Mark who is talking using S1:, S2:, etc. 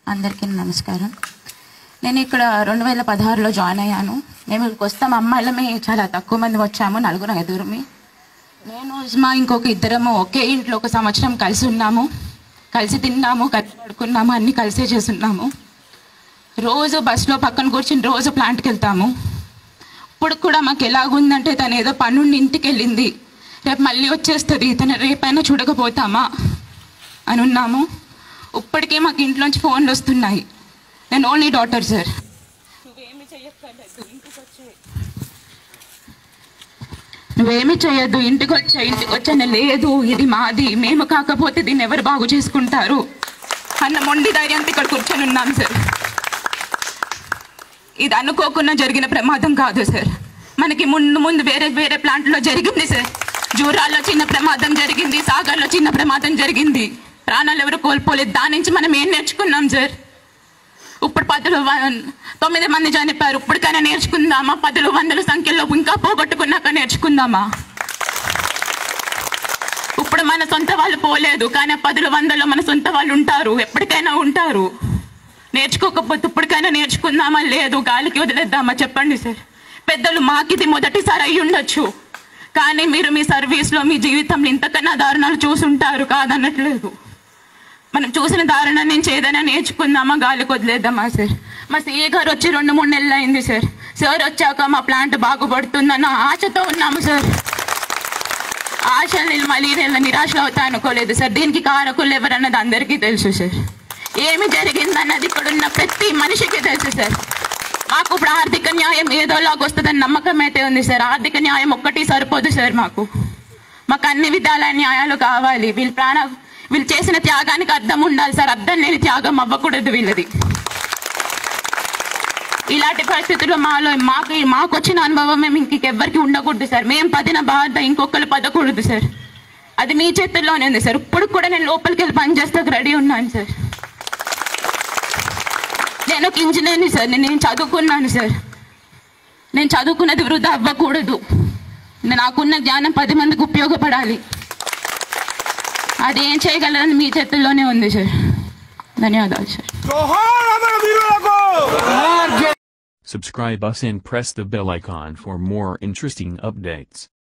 S1: అందరికీ నమస్కారం నేను ఇక్కడ రెండు వేల పదహారులో జాయిన్ అయ్యాను మేము ఇక్కడికి వస్తాం అమ్మాయిలమే చాలా తక్కువ మంది వచ్చాము నలుగురు ఐదుగురమి నేను ఉస్మా ఇంకొక ఇద్దరము ఒకే ఇంట్లో ఒక సంవత్సరం కలిసి ఉన్నాము కలిసి తిన్నాము కలిసి పడుకున్నాము అన్నీ కలిసే చేస్తున్నాము రోజు బస్సులో పక్కన కూర్చుని రోజు ప్లాంట్కి వెళ్తాము ఇప్పుడు కూడా మాకు ఎలాగుందంటే తను ఏదో పనుండి ఇంటికి వెళ్ళింది రేపు మళ్ళీ వచ్చేస్తుంది తను రేపైనా చూడకపోతామా అని ఉన్నాము ఇప్పటికే మాకు ఇంట్లోంచి ఫోన్లు వస్తున్నాయి నేను ఓన్లీ డాటర్ సార్ నువ్వేమి చెయ్యక్కర్లేదు ఇంటికి వచ్చే నువ్వేమి చేయొద్దు ఇంటికి వచ్చా ఇంటికి వచ్చాను లేదు ఇది మాది మేము కాకపోతే దీన్ని ఎవరు బాగు చేసుకుంటారు అన్న మొండి ధైర్యంతో ఇక్కడ కూర్చొని ఉన్నాం సార్ ఇది అనుకోకుండా జరిగిన ప్రమాదం కాదు సార్ మనకి ముందు ముందు వేరే వేరే ప్లాంట్లో జరిగింది సార్ జూరాల్లో చిన్న ప్రమాదం జరిగింది సాగర్లో చిన్న ప్రమాదం జరిగింది ప్రాణాలు ఎవరు కోల్పోలేదు దాని నుంచి మనం ఏం నేర్చుకున్నాం సార్ ఇప్పుడు పదులు వ- తొమ్మిది మంది చనిపోయారు ఇప్పటికైనా నేర్చుకుందామా పదులు వందల సంఖ్యలో ఇంకా పోగొట్టుకున్నాక నేర్చుకుందామా ఇప్పుడు మన సొంత వాళ్ళు పోలేదు కానీ ఆ పదుల వందలో మన సొంత వాళ్ళు ఉంటారు ఎప్పటికైనా ఉంటారు నేర్చుకోకపోతే ఇప్పటికైనా నేర్చుకుందామా లేదు గాలికి వదిలేద్దామా చెప్పండి సార్ పెద్దలు మాకిది మొదటిసారి అయి ఉండొచ్చు కానీ మీరు మీ సర్వీస్లో మీ జీవితంలో ఇంతకన్నా దారుణాలు చూసుంటారు కాదనట్లేదు మనం చూసిన దారుణం నుంచి ఏదైనా నేర్చుకుందామా గాలికి వదిలేద్దామా సార్ మా సీఏ గారు వచ్చి రెండు మూడు నెలలు అయింది సార్ సార్ వచ్చాక మా ప్లాంట్ బాగుపడుతుందన్న ఆశతో ఉన్నాము సార్ ఆశ మళ్ళీ నేను నిరాశలో అవుతా అనుకోలేదు సార్ దీనికి కారకులు ఎవరన్నది అందరికీ తెలుసు సార్ ఏమి జరిగిందన్నది ఇక్కడ ఉన్న ప్రతి మనిషికి తెలుసు సార్ మాకు ఇప్పుడు ఆర్థిక న్యాయం ఏదోలాగా వస్తుందని నమ్మకం అయితే ఉంది సార్ ఆర్థిక న్యాయం ఒక్కటి సరిపోదు సార్ మాకు మాకు అన్ని విధాల న్యాయాలు కావాలి వీళ్ళ ప్రాణ వీళ్ళు చేసిన త్యాగానికి అర్థం ఉండాలి సార్ అర్థం లేని త్యాగం అవ్వకూడదు వీళ్ళది ఇలాంటి పరిస్థితుల్లో మాలో మాకు మాకు వచ్చిన అనుభవం మేము ఇంకెవ్వరికి ఉండకూడదు సార్ మేము పదిన బాధ ఇంకొకరు పదకూడదు సార్ అది మీ చేతుల్లోనే ఉంది సార్ ఇప్పుడు కూడా నేను లోపలికి వెళ్ళి పని చేస్తాకు రెడీ ఉన్నాను సార్ నేను ఒక ఇంజనీర్ని సార్ నేను నేను చదువుకున్నాను సార్ నేను చదువుకున్నది వృధా అవ్వకూడదు నాకున్న జ్ఞానం పది మందికి ఉపయోగపడాలి అది ఏం చేయగలరని మీ చేతుల్లోనే ఉంది సార్ ధన్యవాదాలు సార్
S2: జోహార్ అమర వీరులకు
S3: Subscribe us and press the bell icon for more interesting updates.